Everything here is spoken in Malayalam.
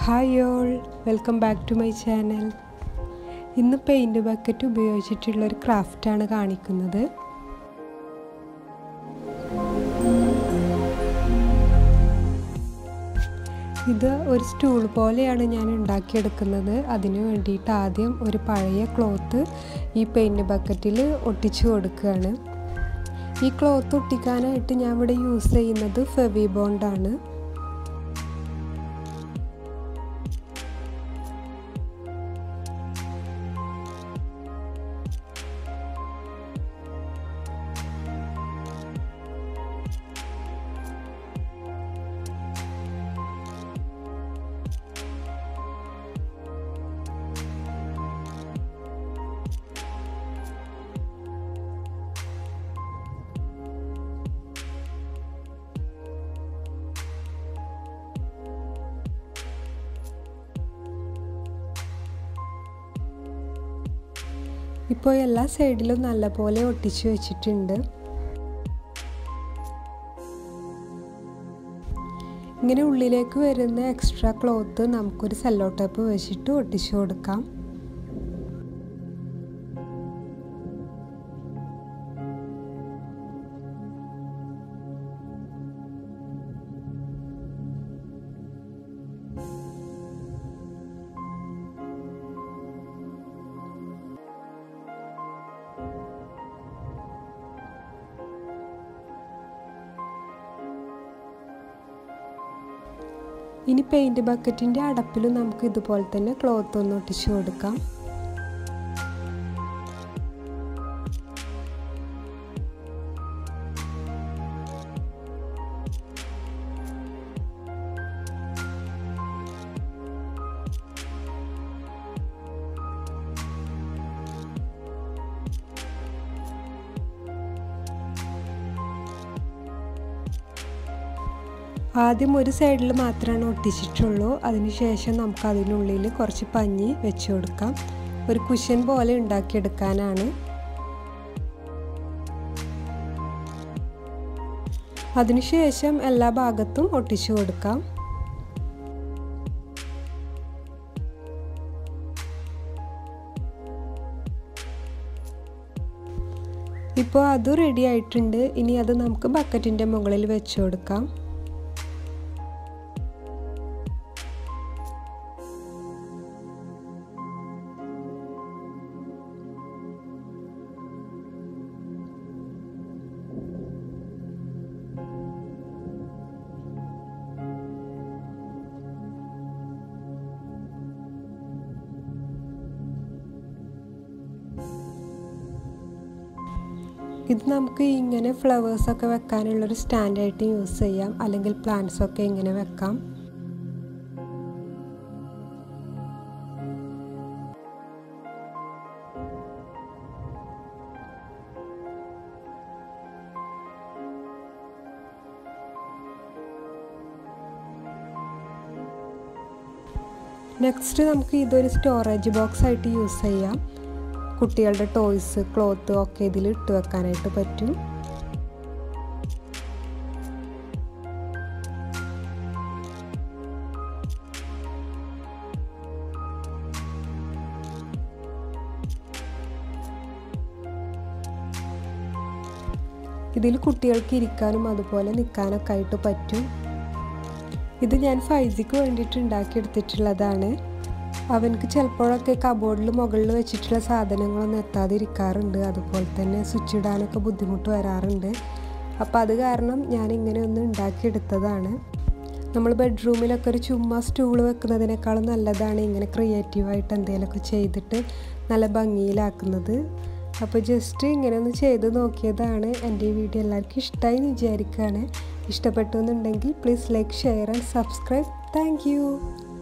hi all welcome back to my channel ഇന്ന് പെയിൻറ് ബക്കറ്റ് ഉപയോഗിച്ചിട്ടുള്ള ഒരു ക്രാഫ്റ്റാണ് കാണിക്കുന്നത് ഇത് ഒരു സ്റ്റൂൾ പോലെയാണ് ഞാൻ ഉണ്ടാക്കിയെടുക്കുന്നത് അതിന് വേണ്ടിയിട്ട് ആദ്യം ഒരു പഴയ ക്ലോത്ത് ഈ പെയിൻറ് ബക്കറ്റിൽ ഒട്ടിച്ചു കൊടുക്കുകയാണ് ഈ ക്ലോത്ത് ഒട്ടിക്കാനായിട്ട് ഞാൻ ഇവിടെ യൂസ് ചെയ്യുന്നത് ഫെവി ബോണ്ടാണ് ഇപ്പോൾ എല്ലാ സൈഡിലും നല്ലപോലെ ഒട്ടിച്ചു വെച്ചിട്ടുണ്ട് ഇങ്ങനെ ഉള്ളിലേക്ക് വരുന്ന എക്സ്ട്രാ ക്ലോത്ത് നമുക്കൊരു സെല്ലോ ടേപ്പ് വെച്ചിട്ട് ഒട്ടിച്ചു കൊടുക്കാം ഇനി പെയിൻറ് ബക്കറ്റിൻ്റെ അടപ്പിലും നമുക്ക് ഇതുപോലെ തന്നെ ക്ലോത്ത് ഒന്ന് ഒട്ടിച്ചു കൊടുക്കാം ആദ്യം ഒരു സൈഡിൽ മാത്രമാണ് ഒട്ടിച്ചിട്ടുള്ളൂ അതിനുശേഷം നമുക്ക് അതിനുള്ളിൽ കുറച്ച് പഞ്ഞി വെച്ച് കൊടുക്കാം ഒരു കുഷൻ പോലെ ഉണ്ടാക്കിയെടുക്കാനാണ് അതിനുശേഷം എല്ലാ ഭാഗത്തും ഒട്ടിച്ചു കൊടുക്കാം ഇപ്പോൾ അത് റെഡി ആയിട്ടുണ്ട് ഇനി അത് നമുക്ക് ബക്കറ്റിൻ്റെ മുകളിൽ വെച്ച് കൊടുക്കാം ഇത് നമുക്ക് ഇങ്ങനെ ഫ്ലവേഴ്സൊക്കെ വെക്കാനുള്ളൊരു സ്റ്റാൻഡായിട്ട് യൂസ് ചെയ്യാം അല്ലെങ്കിൽ പ്ലാന്റ്സൊക്കെ ഇങ്ങനെ വെക്കാം നെക്സ്റ്റ് നമുക്ക് ഇതൊരു സ്റ്റോറേജ് ബോക്സ് ആയിട്ട് യൂസ് ചെയ്യാം കുട്ടികളുടെ ടോയ്സ് ക്ലോത്ത് ഒക്കെ ഇതിൽ ഇട്ട് വെക്കാനായിട്ട് പറ്റും ഇതിൽ കുട്ടികൾക്ക് ഇരിക്കാനും അതുപോലെ നിൽക്കാനൊക്കെ ആയിട്ട് പറ്റും ഇത് ഞാൻ ഫൈസിക്ക് വേണ്ടിയിട്ട് ഉണ്ടാക്കിയെടുത്തിട്ടുള്ളതാണ് അവനക്ക് ചിലപ്പോഴൊക്കെ കബോർഡിൽ മുകളിൽ വെച്ചിട്ടുള്ള സാധനങ്ങളൊന്നും എത്താതിരിക്കാറുണ്ട് അതുപോലെ തന്നെ സ്വിച്ച് ഇടാനൊക്കെ ബുദ്ധിമുട്ട് വരാറുണ്ട് അപ്പോൾ അത് കാരണം ഞാൻ ഇങ്ങനെ ഒന്ന് ഉണ്ടാക്കിയെടുത്തതാണ് നമ്മൾ ബെഡ്റൂമിലൊക്കെ ഒരു ചുമ്മാ സ്റ്റൂൾ വെക്കുന്നതിനേക്കാളും നല്ലതാണ് ഇങ്ങനെ ക്രിയേറ്റീവായിട്ട് എന്തെങ്കിലുമൊക്കെ ചെയ്തിട്ട് നല്ല ഭംഗിയിലാക്കുന്നത് അപ്പോൾ ജസ്റ്റ് ഇങ്ങനെ ഒന്ന് ചെയ്ത് നോക്കിയതാണ് എൻ്റെ ഈ വീഡിയോ എല്ലാവർക്കും ഇഷ്ടമായി എന്ന് വിചാരിക്കുകയാണ് ഇഷ്ടപ്പെട്ടു എന്നുണ്ടെങ്കിൽ please like share and subscribe thank